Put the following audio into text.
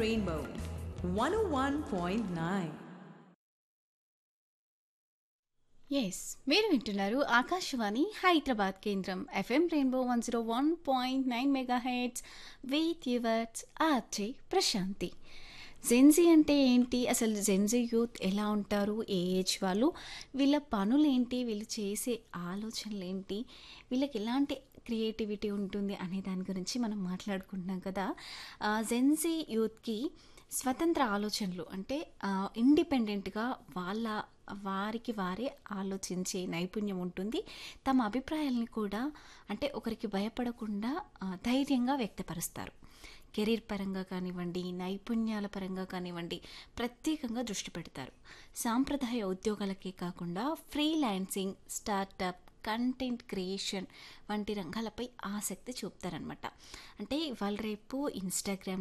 Rainbow 101.9. Yes మీరు వింటున్నారు ఆకాశవాణి హైదరాబాద్ కేంద్రం FM rainbow one zero one point nine mega heads with yours RJ Prashanti Gen Z అంటే ఏంటి అసలు జెన్జీ యూత్ ఎలా ఉంటారు ఏ ఏజ్ వాళ్ళు వీళ్ళ పనులు ఏంటి వీళ్ళు చేసే ఆలోచనలు ఏంటి వీళ్ళకి ఎలాంటి క్రియేటివిటీ ఉంటుంది అనే దాని గురించి మనం మాట్లాడుకుంటున్నాం కదా జెన్జీ యూత్కి స్వతంత్ర ఆలోచనలు అంటే ఇండిపెండెంట్గా వాళ్ళ వారికి వారే ఆలోచించే నైపుణ్యం ఉంటుంది తమ అభిప్రాయాలని కూడా అంటే ఒకరికి భయపడకుండా ఆ, ధైర్యంగా వ్యక్తపరుస్తారు కెరీర్ పరంగా కానివ్వండి నైపుణ్యాల పరంగా కానివ్వండి ప్రత్యేకంగా దృష్టి పెడతారు సాంప్రదాయ ఉద్యోగాలకే కాకుండా ఫ్రీలాన్సింగ్ స్టార్టప్ కంటెంట్ క్రియేషన్ వంటి రంగాలపై ఆసక్తి చూపుతారనమాట అంటే ఇవాళ రేపు ఇన్స్టాగ్రామ్